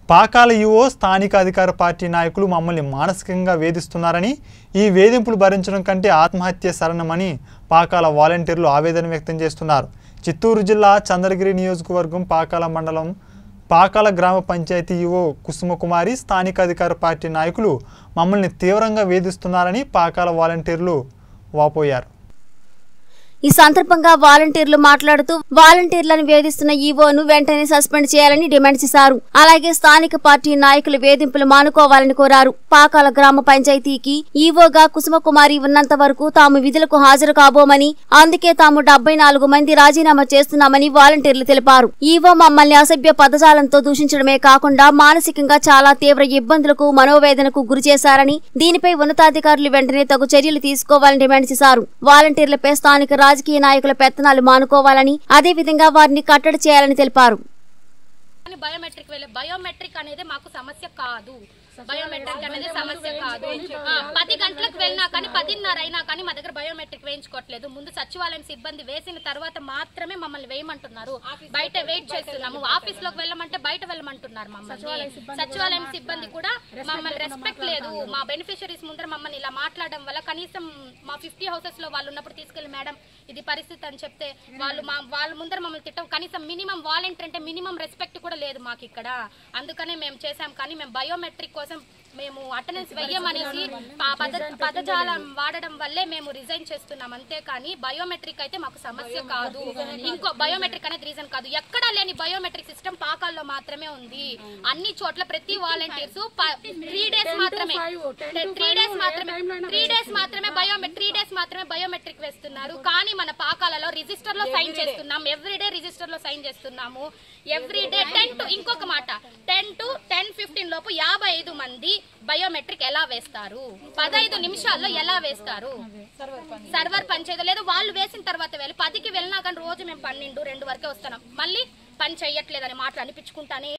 పాకాల యువో స్థానిక అధికార పార్టీ నాయకులు మమ్మల్ని మానసికంగా వేధిస్తున్నారని ఈ వేధింపులు భరించడం కంటే ఆత్మహత్య శరణమని పాకాల వాలంటీర్లు ఆవేదన వ్యక్తం చేస్తున్నారు చిత్తూరు జిల్లా చంద్రగిరి నియోజకవర్గం పాకాల మండలం పాకాల గ్రామ పంచాయతీ యువో కుసుమకుమారి స్థానిక అధికార పార్టీ నాయకులు మమ్మల్ని తీవ్రంగా వేధిస్తున్నారని పాకాల వాలంటీర్లు వాపోయారు ఈ సందర్భంగా వాలంటీర్లు మాట్లాడుతూ వాలంటీర్లను వేధిస్తున్న ఈవోను వెంటనే సస్పెండ్ చేయాలని డిమాండ్ చేశారు అలాగే స్థానిక పార్టీ నాయకులు వేధింపులు మానుకోవాలని కోరారు పాకాల గ్రామ పంచాయతీకి ఈవోగా కుసుమకుమారి ఉన్నంత వరకు తాము విధులకు హాజరు కాబోమని అందుకే తాము డెబ్బై నాలుగు మంది రాజీనామా చేస్తున్నామని వాలంటీర్లు తెలిపారు ఈవో మమ్మల్ని అసభ్య పదజాలంతో దూషించడమే కాకుండా మానసికంగా చాలా తీవ్ర ఇబ్బందులకు మనోవేదనకు గురి చేశారని దీనిపై ఉన్నతాధికారులు వెంటనే తగు చర్యలు తీసుకోవాలని డిమాండ్ చేశారు వాలంటీర్లపై స్థానిక రాజకీయ నాయకుల పెత్తనాలు మానుకోవాలని అదే విధంగా వారిని కట్టడి చేయాలని తెలిపారు కానీ బయోమెట్రిక్ వెళ్ళే బయోమెట్రిక్ అనేది మాకు సమస్య కాదు బయోమెట్రిక్ అనేది సమస్య కాదు ఆ, పది గంటలకు వెళ్ళినా కానీ పదిన్నర అయినా కానీ మా దగ్గర బయోమెట్రిక్ వేయించుకోవట్లేదు ముందు సచివాలయం సిబ్బంది వేసిన తర్వాత మాత్రమే మమ్మల్ని వేయమంటున్నారు బయట వెయిట్ చేస్తున్నాము ఆఫీస్ లోకి వెళ్ళమంటే బయట వెళ్ళమంటున్నారు మమ్మల్ని సచివాలయం సిబ్బంది కూడా మమ్మల్ని రెస్పెక్ట్ లేదు మా బెనిఫిషరీస్ ముందర మమ్మల్ని ఇలా మాట్లాడడం వల్ల కనీసం మా ఫిఫ్టీ హౌసెస్ లో వాళ్ళు ఉన్నప్పుడు తీసుకెళ్లి మేడం ఇది పరిస్థితి అని చెప్తే వాళ్ళు మా వాళ్ళ ముందర మమ్మల్ని తిట్టం కనీసం మినిమం వాలంటీర్ అంటే మినిమం రెస్పెక్ట్ కూడా లేదు మాకు ఇక్కడ అందుకనే మేము చేసాం కానీ మేము బయోమెట్రిక్ కోసం మేము అటెండెన్స్ వెయ్యమనేసి ఆ పద పదజాలం వాడడం వల్లే మేము రిజైన్ చేస్తున్నాం అంతే కానీ బయోమెట్రిక్ అయితే మాకు సమస్య కాదు ఇంకో బయోమెట్రిక్ అనేది రీజన్ కాదు ఎక్కడా లేని బయోమెట్రిక్ సిస్టమ్ పాకాల్లో మాత్రమే ఉంది అన్ని చోట్ల ప్రతి వాలంటీర్స్ త్రీ డేస్ మాత్రమే త్రీ డేస్ మాత్రమే త్రీ డేస్ మాత్రమే బయోమెట్రిక్ త్రీ డేస్ మాత్రమే బయోమెట్రిక్ వేస్తున్నారు కానీ మన పాకాలలో రిజిస్టర్ లో సైన్ చేస్తున్నాం ఎవ్రీడే రిజిస్టర్ లో సైన్ చేస్తున్నాము ఎవ్రీడే టెన్ టు ఇంకొక మాట టెన్ టు టెన్ ఫిఫ్టీన్ లోపు యాభై ఐదు మంది బయోమెట్రిక్ ఎలా వేస్తారు పదహైదు నిమిషాల్లో ఎలా వేస్తారు సర్వర్ పనిచేయదు లేదు వాళ్ళు వేసిన తర్వాత వెళ్ళి పదికి వెళ్ళినా కానీ రోజు మేము పన్నెండు రెండు వరకే వస్తున్నాం మళ్ళీ పని చెయ్యట్లేదని మాటలు అనిపించుకుంటానే